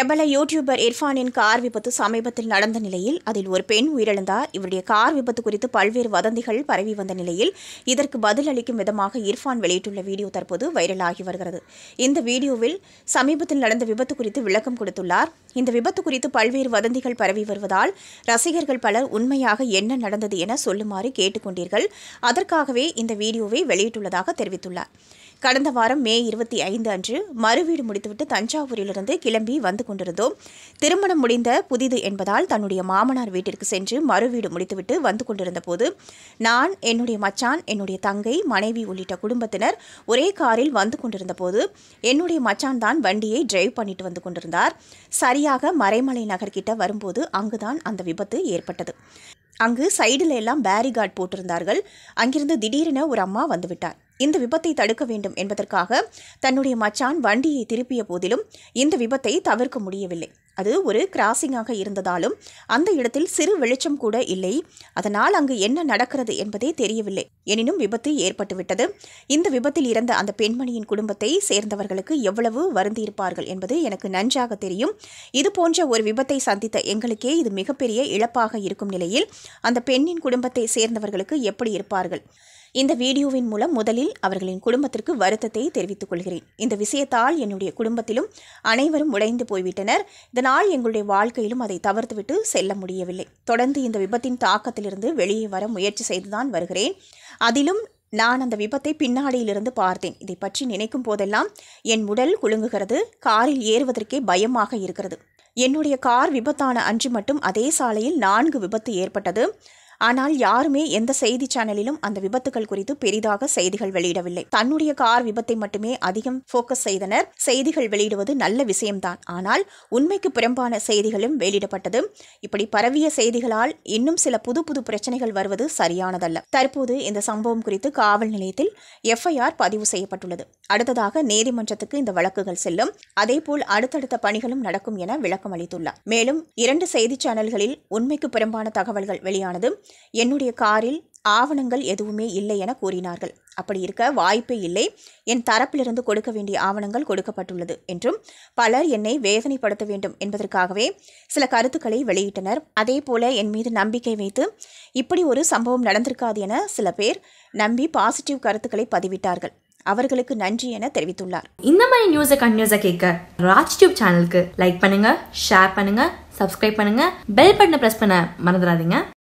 பிரபல YouTuber இர்ஃபானின் car விபத்து சமீபத்தில் நடந்த நிலையில் அதில் ஒரு பெண் உயிரிழந்தார் இவருடைய கார் விபத்து குறித்து பல்வேறு வதந்திகள் பரவி வந்த நிலையில் இதற்கு பதிலளிக்கும் விதமாக இர்ஃபான் வெளியிட்டுள்ள வீடியோ தற்போது வைரலாகி வருகிறது இந்த வீடியோவில் சமீபத்தில் நடந்த விபத்து குறித்து விளக்கம் கொடுத்துள்ளார் இந்த விபத்து குறித்து பல்வேறு வதந்திகள் பரவி வருவதால் ரசிகர்கள் பலர் உண்மையாக என்ன நடந்தது என சொல்லுமாறு கேட்டுக்கொண்டீர்கள் அதற்காகவே இந்த வீடியோவை வெளியிட்டுள்ளதாக தெரிவித்துள்ளார் கடந்த வாரம் மே இருபத்தி ஐந்து அன்று மறுவீடு முடித்துவிட்டு தஞ்சாவூரிலிருந்து கிளம்பி வந்து கொண்டிருந்தோம் திருமணம் முடிந்த புதிது என்பதால் தன்னுடைய மாமனார் வீட்டிற்கு சென்று மறுவீடு முடித்துவிட்டு வந்து கொண்டிருந்த போது நான் என்னுடைய மச்சான் என்னுடைய தங்கை மனைவி உள்ளிட்ட குடும்பத்தினர் ஒரே காரில் வந்து கொண்டிருந்த போது என்னுடைய மச்சான் தான் வண்டியை டிரைவ் பண்ணிட்டு வந்து கொண்டிருந்தார் சரியாக மறைமலை நகர் கிட்ட வரும்போது அங்குதான் அந்த விபத்து ஏற்பட்டது அங்கு சைடில் எல்லாம் பேரிகார்ட் போட்டிருந்தார்கள் அங்கிருந்து திடீரென ஒரு அம்மா வந்துவிட்டார் இந்த விபத்தை தடுக்க வேண்டும் என்பதற்காக தன்னுடைய மச்சான் வண்டியை திருப்பிய போதிலும் இந்த விபத்தை தவிர்க்க முடியவில்லை அது ஒரு கிராசிங்காக இருந்ததாலும் அந்த இடத்தில் சிறு வெளிச்சம் கூட இல்லை அதனால் அங்கு என்ன நடக்கிறது என்பதே தெரியவில்லை எனினும் விபத்து ஏற்பட்டுவிட்டது இந்த விபத்தில் இறந்த அந்த பெண்மணியின் குடும்பத்தை சேர்ந்தவர்களுக்கு எவ்வளவு வருந்தியிருப்பார்கள் என்பது எனக்கு நன்றாக தெரியும் இது போன்ற ஒரு விபத்தை சந்தித்த எங்களுக்கே இது மிகப்பெரிய இழப்பாக இருக்கும் நிலையில் அந்த பெண்ணின் குடும்பத்தை சேர்ந்தவர்களுக்கு எப்படி இருப்பார்கள் இந்த வீடியோவின் மூலம் முதலில் அவர்களின் குடும்பத்திற்கு வருத்தத்தை தெரிவித்துக் கொள்கிறேன் இந்த விஷயத்தால் என்னுடைய குடும்பத்திலும் அனைவரும் உடைந்து போய்விட்டனர் இதனால் எங்களுடைய வாழ்க்கையிலும் அதை தவிர்த்துவிட்டு செல்ல முடியவில்லை தொடர்ந்து இந்த விபத்தின் தாக்கத்திலிருந்து வெளியே வர முயற்சி செய்துதான் வருகிறேன் அதிலும் நான் அந்த விபத்தை பின்னாடியிலிருந்து பார்த்தேன் இதை பற்றி நினைக்கும் போதெல்லாம் என் உடல் குலுங்குகிறது காரில் ஏறுவதற்கே பயமாக இருக்கிறது என்னுடைய கார் விபத்தான அன்று மட்டும் அதே சாலையில் நான்கு விபத்து ஏற்பட்டது ஆனால் யாருமே எந்த செய்தி சேனலிலும் அந்த விபத்துகள் குறித்து பெரிதாக செய்திகள் வெளியிடவில்லை தன்னுடைய கார் விபத்தை மட்டுமே அதிகம் ஃபோக்கஸ் செய்தனர் செய்திகள் வெளியிடுவது நல்ல விஷயம்தான் ஆனால் உண்மைக்கு புறம்பான செய்திகளும் வெளியிடப்பட்டது இப்படி பரவிய செய்திகளால் இன்னும் சில புது புது பிரச்சனைகள் வருவது சரியானதல்ல தற்போது இந்த சம்பவம் குறித்து காவல் நிலையத்தில் எஃப்ஐஆர் பதிவு செய்யப்பட்டுள்ளது அடுத்ததாக நீதிமன்றத்துக்கு இந்த வழக்குகள் செல்லும் அதேபோல் அடுத்தடுத்த பணிகளும் நடக்கும் என விளக்கம் அளித்துள்ளார் மேலும் இரண்டு செய்தி சேனல்களில் உண்மைக்கு புறம்பான தகவல்கள் வெளியானது என்னுடைய காரில் ஆவணங்கள் எதுவுமே இல்லை என கூறினார்கள் அப்படி இருக்க வாய்ப்பே இல்லை என் தரப்பிலிருந்து கொடுக்க வேண்டிய ஆவணங்கள் கொடுக்கப்பட்டுள்ளது என்றும் பலர் என்னை வேதனைப்படுத்த வேண்டும் என்பதற்காகவே சில கருத்துக்களை வெளியிட்டனர் அதே போல என் மீது நம்பிக்கை வைத்து இப்படி ஒரு சம்பவம் நடந்திருக்காது என சில பேர் நம்பி பாசிட்டிவ் கருத்துக்களை பதிவிட்டார்கள் அவர்களுக்கு நன்றி என தெரிவித்துள்ளார் இந்த மாதிரி நியூஸை கண்டினியூஸாக கேட்க ராஜ் டியூப் சேனலுக்கு லைக் பண்ணுங்க ஷேர் பண்ணுங்க சப்ஸ்கிரைப் பண்ணுங்க பெல் பட்டனை ப்ரெஸ் பண்ண மறந்துடாதீங்க